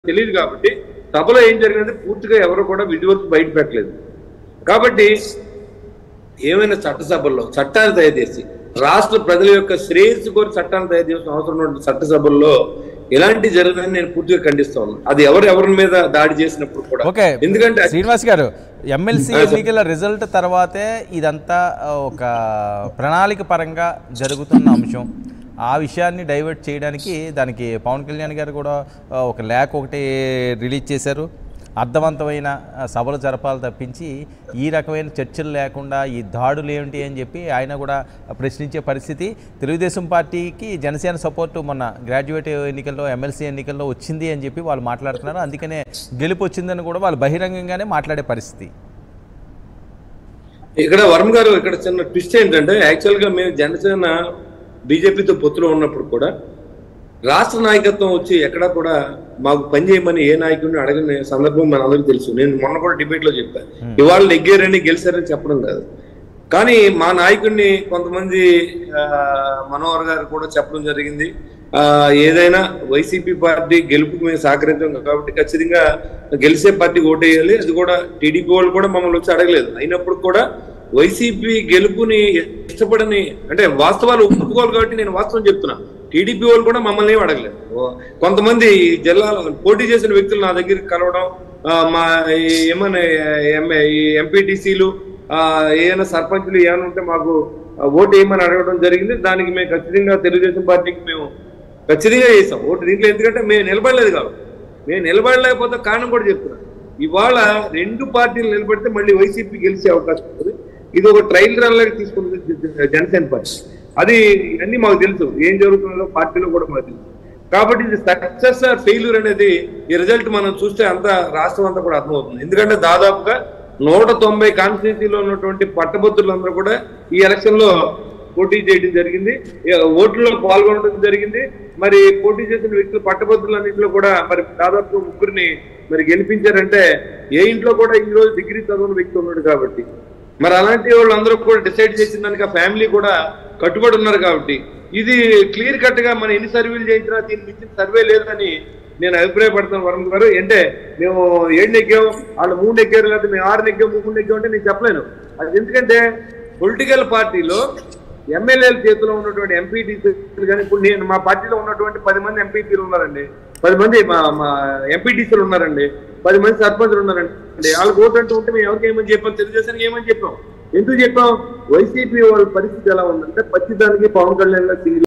తెలియదు కాబట్టి సభలో ఏం జరిగిందంటే పూర్తిగా ఎవరు కూడా విజువల్స్ బయట పెట్టలేదు కాబట్టి ఏమైనా చట్టసభల్లో చట్టాలు తయారు చేసి రాష్ట్ర ప్రజల యొక్క శ్రేయస్సు కోరి చట్టాలు తయారు చేసిన అవసరం ఉన్న చట్టసభల్లో ఇలాంటి జరగదని నేను పూర్తిగా ఖండిస్తా ఉన్నాను అది ఎవరు ఎవరి మీద దాడి చేసినప్పుడు కూడా ఓకే ఎందుకంటే శ్రీనివాస్ గారు ఎమ్మెల్సీ ఆ, సార్. ఎన్నికల రిజల్ట్ తర్వాతే ఇదంతా ఆ, ఒక ప్రణాళిక పరంగా జరుగుతున్న అంశం ఆ విషయాన్ని డైవర్ట్ చేయడానికి దానికి పవన్ కళ్యాణ్ గారు కూడా ఆ, ఒక లేఖ ఒకటి రిలీజ్ చేశారు అర్థవంతమైన ఆ, సభలు జరపాలి తప్పించి ఈ రకమైన చర్చలు లేకుండా ఈ దాడులు ఏమిటి అని చెప్పి ఆయన కూడా ప్రశ్నించే పరిస్థితి తెలుగుదేశం పార్టీకి జనసేన సపోర్టు మొన్న గ్రాడ్యుయేట్ ఎన్నికల్లో ఎమ్మెల్సీ ఎన్నికల్లో వచ్చింది అని చెప్పి వాళ్ళు మాట్లాడుతున్నారు అందుకనే గెలుపు వచ్చిందని కూడా వాళ్ళు బహిరంగంగానే మాట్లాడే పరిస్థితి ఇక్కడ వరుణ్ గారు ఇక్కడ చిన్న ట్విస్ట్ ఏంటంటే యాక్చువల్ గా మేము జనసేన బీజేపీతో పొత్తులో ఉన్నప్పుడు కూడా రాష్ట్ర నాయకత్వం వచ్చి ఎక్కడా కూడా మాకు పని చేయమని ఏ నాయకుడిని అడగని సందర్భం మనందరికీ తెలుసు నేను మొన్న కూడా డిబేట్ లో చెప్పాను ఇవాళ నెగ్గారని గెలిచారని చెప్పడం కాదు కానీ మా నాయకుడిని కొంతమంది ఆ, మనోహర్ గారు కూడా చెప్పడం జరిగింది ఆ, ఏదైనా వైసీపీ పార్టీ గెలుపుకు మేము సహకరించాం కాబట్టి ఖచ్చితంగా గెలిచే పార్టీ ఓటేయాలి అది కూడా టీడీపీ వాళ్ళు కూడా మమ్మల్ని వచ్చి అడగలేదు అయినప్పుడు కూడా వైసీపీ గెలుపుని ఇష్టపడని అంటే వాస్తవాలు ఒప్పుకోవాలి కాబట్టి నేను వాస్తవం చెప్తున్నా టీడీపీ వాళ్ళు కూడా మమ్మల్ని ఏం అడగలేదు ఓ- కొంతమంది ఈ జిల్లాలో పోటీ చేసిన వ్యక్తులు నా దగ్గరికి కలవడం ఆ, మా ఈ- ఏమన్నా ఎం- ఈ ఎంపీటీసీలు ఏమైనా సర్పంచ్లు ఏమైనా ఉంటే మాకు ఆ, ఓటు వేయమని అడగడం జరిగింది దానికి మేము ఖచ్చితంగా తెలుగుదేశం పార్టీకి మేము ఖచ్చితంగా చేసాం ఓటు దీంట్లో ఎందుకంటే మేము నిలబడలేదు కాబట్టి మేము నిలబడలేకపోతే కారణం కూడా చెప్తున్నా ఇవాళ రెండు పార్టీలు నిలబడితే మళ్ళీ వైసీపీ గెలిచే అవకాశం ఉంటుంది ఇది ఒక ట్రయల్ రన్ లాగా తీసుకుంది జ- జనసేన పార్టీ అది అన్ని మాకు తెలుసు ఏం జరుగుతుందో పార్టీలో కూడా మాకు తెలుసు కాబట్టి ఇది సక్సెస్ ఆర్ ఫెయిల్యూర్ అనేది ఈ రిజల్ట్ మనం చూస్తే అంతా రాష్ట్రం అంతా కూడా అర్థమవుతుంది ఎందుకంటే దాదాపుగా నూట తొంభై కాన్స్టిట్యూన్సీలో ఉన్నటువంటి పట్టభద్రులందరూ కూడా ఈ ఎలక్షన్ లో పోటీ చేయడం జరిగింది ఈ ఓట్లలో పాల్గొనడం జరిగింది మరి పోటీ చేసిన వ్యక్తులు పట్టభద్రులన్నింటిలో కూడా మరి దాదాపు ముగ్గురిని మరి గెలిపించారంటే ఏ ఇంట్లో కూడా ఈ రోజు డిగ్రీ చదివిన వ్యక్తి ఉన్నాడు కాబట్టి మరి అలాంటి వాళ్ళందరూ కూడా డిసైడ్ చేసిన దానికి ఆ ఫ్యామిలీ కూడా కట్టుబడి ఉన్నారు కాబట్టి ఇది క్లియర్ కట్ గా మనం ఎన్ని సర్వేలు చేయించినా దీనికి మించిన సర్వే లేదని నేను అభిప్రాయపడుతున్నాను వరుణ్ గారు అంటే మేము ఏడు నెగ్గాం వాళ్ళు మూడు నెగ్గారు లేదా మేము ఆరు నెగ్గాం మూడు నెగ్గాం అంటే నేను చెప్పలేను అది ఎందుకంటే పొలిటికల్ పార్టీలో ఎమ్మెల్యేల చేతిలో ఉన్నటువంటి ఎంపీటీసీలు కానీ ఇప్పుడు నేను మా పార్టీలో ఉన్నటువంటి పది మంది ఎంపీపీలు ఉన్నారండి పది మంది మా మా ఎంపీటీసీలు ఉన్నారండి పది మంది సర్పంచులు ఉన్నారండి వాళ్ళకి ఓటు అంటూ ఉంటే మేము ఎవరికి ఏమని చెప్పాం తెలుగుదేశానికి ఏమని చెప్పాం ఎందుకు చెప్పాం వైసీపీ వాళ్ళ పరిస్థితి ఎలా ఉందంటే పచ్చిదానికి పవన్ కళ్యాణ్ గారు